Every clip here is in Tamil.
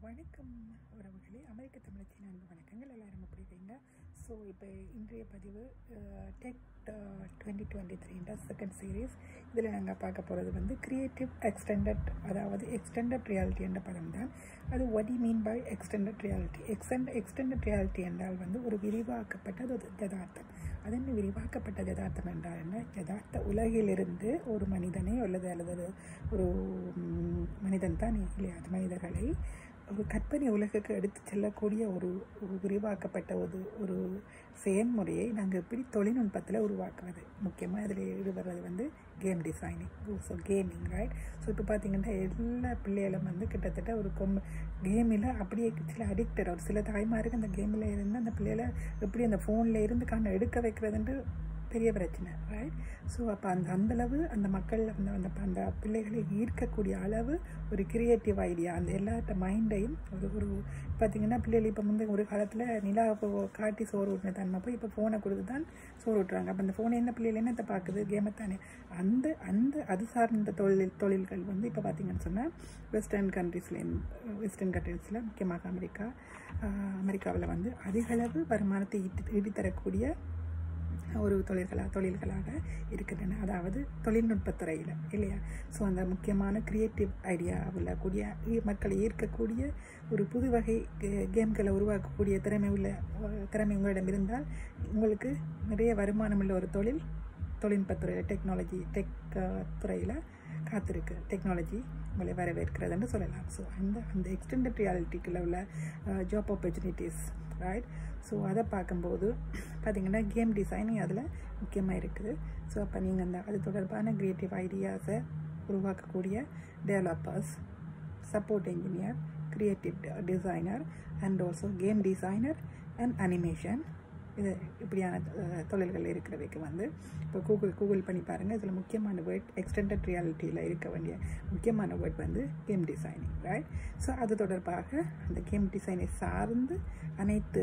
வணக்கம் உறவுகளே அமெரிக்க தமிழச்சின் அன்பு வணக்கங்கள் எல்லாரும் எப்படி இருக்கீங்க ஸோ இப்போ இன்றைய பதிவு டெக் டுவெண்ட்டி டுவெண்ட்டி த்ரீன்ற செகண்ட் சீரீஸ் இதில் நாங்கள் பார்க்க போகிறது வந்து கிரியேட்டிவ் எக்ஸ்டெண்டட் அதாவது எக்ஸ்டெண்டட் ரியாலிட்டி என்ற படம் தான் அது what do you mean by extended reality extend extended reality என்றால் வந்து ஒரு விரிவாக்கப்பட்ட ஒரு யதார்த்தம் அது என்ன விரிவாக்கப்பட்ட யதார்த்தம் என்றால் என்ன யதார்த்த உலகிலிருந்து ஒரு மனிதனை அல்லது அல்லது ஒரு ம், மனிதன் தான் இல்லையா அது மனிதர்களை ஒரு கற்பனை உலகுக்கு எடுத்து செல்லக்கூடிய ஒரு ஒரு விரிவாக்கப்பட்ட ஒரு ஒரு செயல்முறையை நாங்கள் எப்படி தொழில்நுட்பத்தில் உருவாக்குவது முக்கியமாக இதில் ஈடுபடுறது வந்து game designing so gaming right so இப்போ பார்த்தீங்கன்னா எல்லா பிள்ளைகளும் வந்து கிட்டத்தட்ட ஒரு கொம் கேமில் அப்படியே சில அடிக்டர் ஒரு சில தாய்மாருக்கு அந்த கேமில் இருந்து அந்த பிள்ளைகளை எப்படி அந்த ஃபோனில் இருந்து கண்ணை எடுக்க வைக்கிறதுன்ட்டு பெரிய பிரச்சனை ரைட் ஸோ அப்போ அந்த அந்தளவு அந்த மக்கள் அந்த அந்த அந்த பிள்ளைகளை ஈர்க்கக்கூடிய அளவு ஒரு கிரியேட்டிவ் ஐடியா அந்த எல்லாத்த மைண்டையும் ஒரு ஒரு பார்த்திங்கன்னா பிள்ளைகள் இப்போ முந்தைய ஒரு காலத்தில் நிலா காட்டி சோறு ஊட்டின தன்மை போய் இப்போ ஃபோனை கொடுத்து தான் சோறு ஊட்டுறாங்க அப்போ அந்த ஃபோனை என்ன பிள்ளைகள் என்னத்தை பார்க்குது கேமை தானே அந்த அந்த அது சார்ந்த தொழில் தொழில்கள் வந்து இப்போ பார்த்தீங்கன்னு சொன்னால் வெஸ்டர்ன் கண்ட்ரீஸ்லேருந்து வெஸ்டர்ன் கண்ட்ரீஸில் முக்கியமாக அமெரிக்கா ஆஹ் அமெரிக்காவில் வந்து அதிகளவு வருமானத்தை ஈட்டி ஈட்டித்தரக்கூடிய ஒரு தொழில்களாக தொழில்களாக இருக்கின்றன அதாவது தொழில்நுட்பத் துறையில் இல்லையா ஸோ அந்த முக்கியமான கிரியேட்டிவ் ஐடியா உள்ள கூடிய ஈ- மக்களை ஈர்க்கக்கூடிய ஒரு புது வகை கே- கேம்களை உருவாக்கக்கூடிய திறமை உள்ள அஹ், திறமை உங்களிடம் இருந்தால் உங்களுக்கு நிறைய வருமானம் உள்ள ஒரு தொழில் தொழில்நுட்பத்துறையில் டெக்னாலஜி டெக் துறையில் காத்திருக்கு டெக்னாலஜி உங்களை வரவேற்கிறதுன்னு சொல்லலாம் ஸோ அந்த அந்த எக்ஸ்டெண்டட் ரியாலிட்டிக்குள்ள உள்ள ஜாப் ஆப்பர்ச்சுனிட்டிஸ் ரைட் ஸோ அதை பார்க்கும்போது பார்த்தீங்கன்னா கேம் டிசைனிங் அதில் முக்கியமாக இருக்குது ஸோ அப்போ நீங்கள் அந்த அது தொடர்பான க்ரியேட்டிவ் ஐடியாஸை உருவாக்கக்கூடிய developers support engineer creative designer and also game designer and animation இது இப்படியான அஹ், தொழில்கள் இருக்கிறவைக்கு வந்து இப்போ கூகுள் கூகுள் பண்ணி பாருங்கள் இதில் முக்கியமான வேர்ட் எக்ஸ்டெண்டட் ரியாலிட்டியில் இருக்க வேண்டிய முக்கியமான வேர்ட் வந்து கேம் டிசைனிங் ரைட் ஸோ அது தொடர்பாக அந்த கேம் டிசைனை சார்ந்து அனைத்து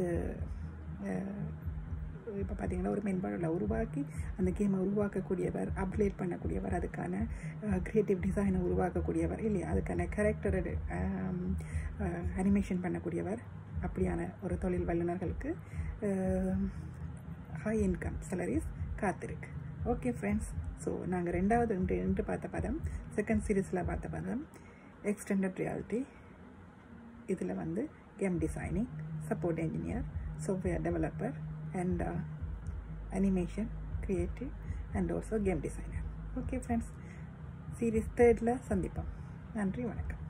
இப்போ பார்த்தீங்கன்னா ஒரு மென்பொருளை உருவாக்கி அந்த கேமை உருவாக்கக்கூடியவர் அப்டேட் பண்ணக்கூடியவர் அதுக்கான க்ரியேட்டிவ் டிசைனை உருவாக்கக்கூடியவர் இல்லையா அதுக்கான கேரக்டர் அனிமேஷன் பண்ணக்கூடியவர் அப்படியான ஒரு தொழில் வல்லுநர்களுக்கு ஹை இன்கம் salaries காத்திருக்கு ஓகே ஃப்ரெண்ட்ஸ் ஸோ நாங்கள் ரெண்டாவது ரெண்டு ரெண்டு பார்த்த பதம் செகண்ட் சீரீஸில் பார்த்த பதம் எக்ஸ்டெண்டட் ரியாலிட்டி இதில் வந்து game designing support engineer software developer and animation creative and also game designer okay friends series தேர்டில் சந்திப்போம் நன்றி வணக்கம்